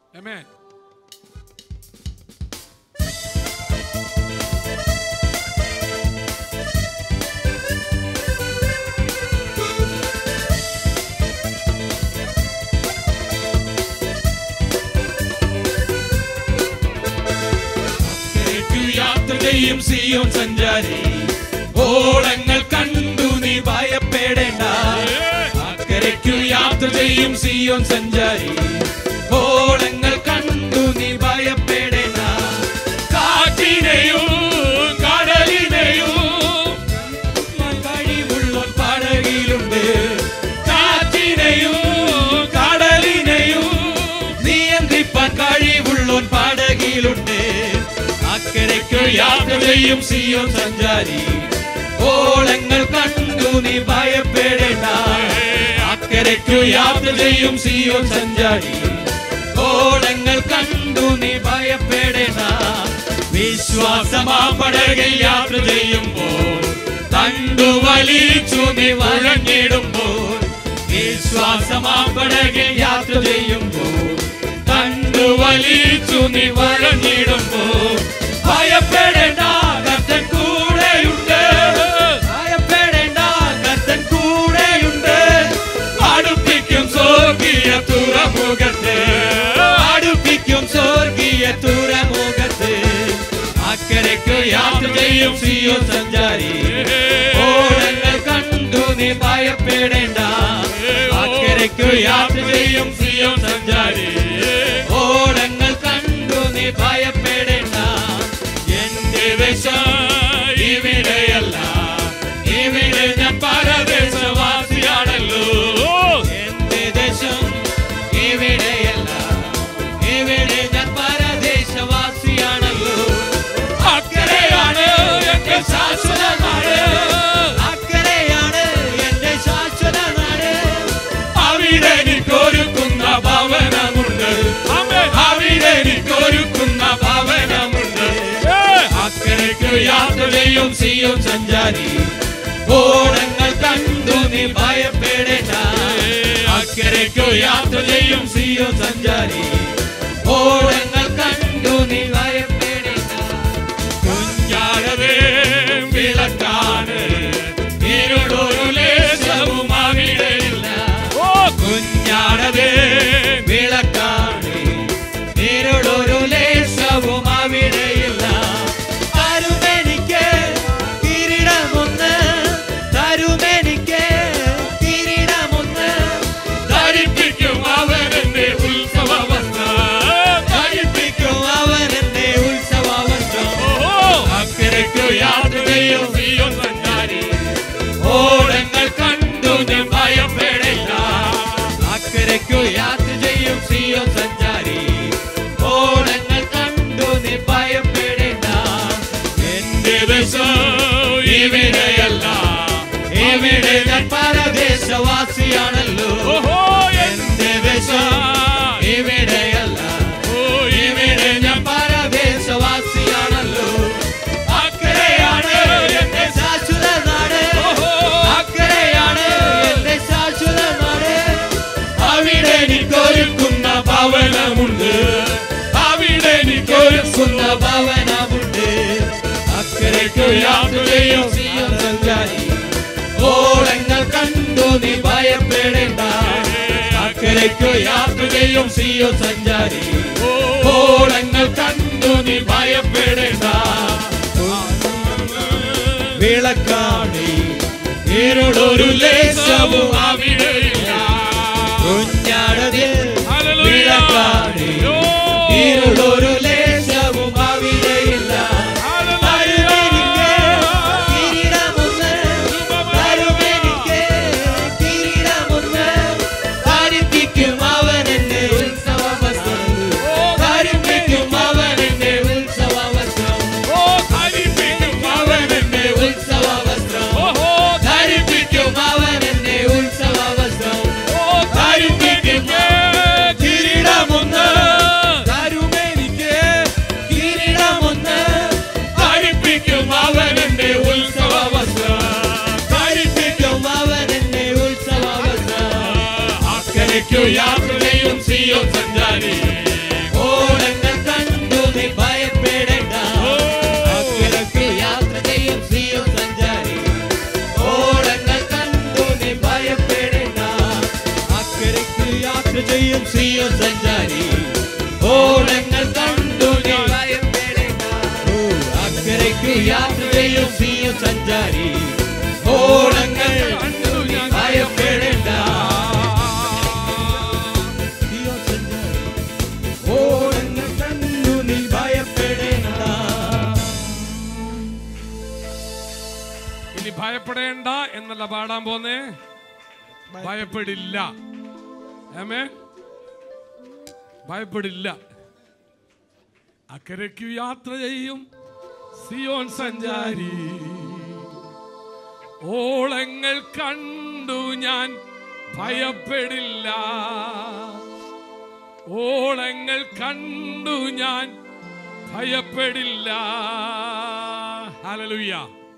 Amen. അക്കരയ്ക്കു യാത്ര ചെയ്യും സിയോൻ സഞ്ചാരി ഓളങ്ങൾ കണ്ടു നീ ഭയപ്പെടേണ്ട അക്കരയ്ക്കു യാത്ര ചെയ്യും സിയോൻ സഞ്ചാരി ഓളങ്ങൾ കണ്ടു നീ ഭയപ്പെടേണ്ട കാറ്റിനെയും കടലിനെയും കഴിവുള്ള പടകിലുണ്ട് കാറ്റിനെയും കടലിനെയും നിയന്ത്രിപ്പാൻ കഴിവുള്ളോൻ പടകിലുണ്ട് അക്കരയ്ക്ക് യാത്ര ചെയ്യും സിയോ സഞ്ചാരി ഓളങ്ങൾ കണ്ടു നീ ഭയപ്പെടേണ്ട അക്കരയ്ക്കു യാത്ര ചെയ്യും സിയോ സഞ്ചാരി ഓളങ്ങൾ കണ്ടു നീ ഭയപ്പെടേണ്ട വിശ്വാസമാ പടകിൽ യാത്ര ചെയ്യുമ്പോൾ തണ്ടു വലിച്ചു നീ വഴങ്ങിടുമ്പോൾ വിശ്വാസമാ പടകിൽ യാത്ര ചെയ്യുമ്പോൾ തണ്ടു വലിച്ചു നീ വഴങ്ങിടുമ്പോൾ ഭയപ്പെടേണ്ട കത്തൻ കൂടെയുണ്ട് ഭയപ്പെടേണ്ട കത്തൻ കൂടെയുണ്ട് അടുപ്പിക്കും സ്വർഗീയ തുറമുഖത്ത് അടുപ്പിക്കും സ്വർഗീയ തുറമുഖത്ത് അക്കരയ്ക്ക് യാത്ര ചെയ്യും സിയോ സഞ്ചാരി ഓടങ്ങൾ കണ്ടു നീ ഭയപ്പെടേണ്ട അക്കരയ്ക്ക് യാത്ര ചെയ്യും സിയോ സഞ്ചാരി ഓടങ്ങൾ കണ്ടു നീ ഭയപ്പെടേണ്ട എന്റെ ദശ ഇവിടെയല്ല ഇവിടെ ഞാൻ പരദേശവാസിയാണല്ലോ എന്റെ ദേശം ഇവിടെയല്ല ഇവിടെ ഞാൻ പരദേശവാസിയാണല്ലോ അക്കരെയാണ് എന്റെ ശാശ്വത നാട് അക്കരെയാണ് എന്റെ ശാശ്വത നാട് അവിടെ എനിക്കൊരുക്കുന്ന ഭവനമുണ്ട് അവിടെ എനിക്കൊരുക്കുന്ന ഭവനമുണ്ട് അക്കരയ്ക്ക് യാത്ര ചെയ്യും സിയും സഞ്ചാരി ഓടങ്ങൾ കണ്ടു നീ ഭയപ്പെടേണ്ട അക്കരയ്ക്ക് യാത്ര ചെയ്യും സിയും സഞ്ചാരി ഓടങ്ങൾ കണ്ടു നീ ഭയപ്പെടേണ്ട കുഞ്ഞാടവേ വിളക്കാണ് ഇരുടൊരു ലേശവും അവിടെയില്ല കുഞ്ഞാടവേ വിളക്കാണ് ഇരുടൊരു ലേശവും അവിടെയില്ല തരുമെനിക്ക് കിരീടമൊന്ന് തരുമെനിക്ക് കിരീടമൊന്ന് ധരിപ്പിക്കും അവൻ എന്റെ ഉത്സവ വസ്ത്രം ധരിപ്പിക്കും അവൻ എന്റെ ഉത്സവ വസ്ത്രം അക്കരയ്ക്ക് യാത്ര ചെയ്യും സിയോൻ സഞ്ചാരി ഓടങ്ങൾ കണ്ടു നീ ഭയപ്പെടില്ല അക്കരയ്ക്കു യാത്ര ചെയ്യും സിയോ സഞ്ചാരി ഓടങ്ങൾ കണ്ടു നീ ഭയപ്പെടേണ്ട എന്റെ ദേശം ഇവിടെയല്ല ഇവിടെ ഞാൻ പരദേശവാസിയാണല്ലോ എന്റെ ദേശം ഇവിടെയല്ല ഇവിടെ ഞാൻ പരദേശവാസിയാണല്ലോ അക്കരെയാണ് എന്റെ ശാശ്വത നാട് അക്കരെയാണ് എന്റെ ശാശ്വത നാട് അവിടെ എനിക്കൊരുക്കുന്ന ഭവനമുണ്ട് അവിടെ എനിക്കൊരുക്കുന്ന ഭവനമുണ്ട് അക്കരയ്ക്ക് യാത്ര ചെയ്യും സിയോൻ സഞ്ചാരി ഓളങ്ങൾ കണ്ടു നീ ഭയപ്പെടേണ്ട അക്കരയ്ക്ക് യാത്ര ചെയ്യും സിയോ സഞ്ചാരി ഓളങ്ങൾ കണ്ടു നീ ഭയപ്പെടേണ്ട വിളക്കാണി ഇരുടൊരു ലേശവും അവിടെയില്ല കുഞ്ഞാടതിൽ വിളക്കാണി ഇരുടൊരു ലേശവും അവിടെയില്ല തരുമെനിക്ക് കിരീടമൊന്ന് തരുമെനിക്ക് കിരീടമൊന്ന് ധരിപ്പിക്കും അവൻ എന്നെ ഉത്സവ വസ്ത്രം ധരിപ്പിക്കും അവൻ എന്നെ ഉത്സവ വസ്ത്രം ധരിപ്പിക്കും അവൻ എന്നെ ഉത്സവ വസ്ത്രം ധരിപ്പിക്കും അവൻ എന്നെ ഉത്സവ വസ്ത്രം ധരിപ്പിക്കും കിരീടമൊന്ന് തരുമെനിക്ക് കിരീടമൊന്ന് ധരിപ്പിക്കും അവൻ എന്റെ ഉത്സവ വസ്ത്രം ധരിപ്പിക്കും അവൻ എന്റെ ഉത്സവ വസ്ത്രം അക്കരയ്ക്കു യാത്ര ചെയ്യും സിയോ സഞ്ചാരി സിയോ സഞ്ചാരി ഓളങ്ങൾ കണ്ടു ഞാൻ ഓ, അക്കരയ്ക്കു യാത്ര ചെയ്യും സിയോ സഞ്ചാരി ഓളങ്ങൾ കണ്ടു ഞാൻ ഭയപ്പെടേണ്ട സിയോ സഞ്ചാരി ഓളങ്ങൾ കണ്ടു നീ ഭയപ്പെടേണ്ട ഇനി ഭയപ്പെടേണ്ട എന്നല്ല പാടാൻ പോന്നേ ഭയപ്പെടില്ല ഏമേ ഭയപ്പെടില്ല അക്കരയ്ക്കു യാത്ര ചെയ്യും സിയോൻ സഞ്ചാരി ഓളങ്ങൾ കണ്ടു ഞാൻ ഭയപ്പെടില്ല ഓളങ്ങൾ കണ്ടു ഞാൻ ഭയപ്പെടില്ല ഹല്ലേലൂയ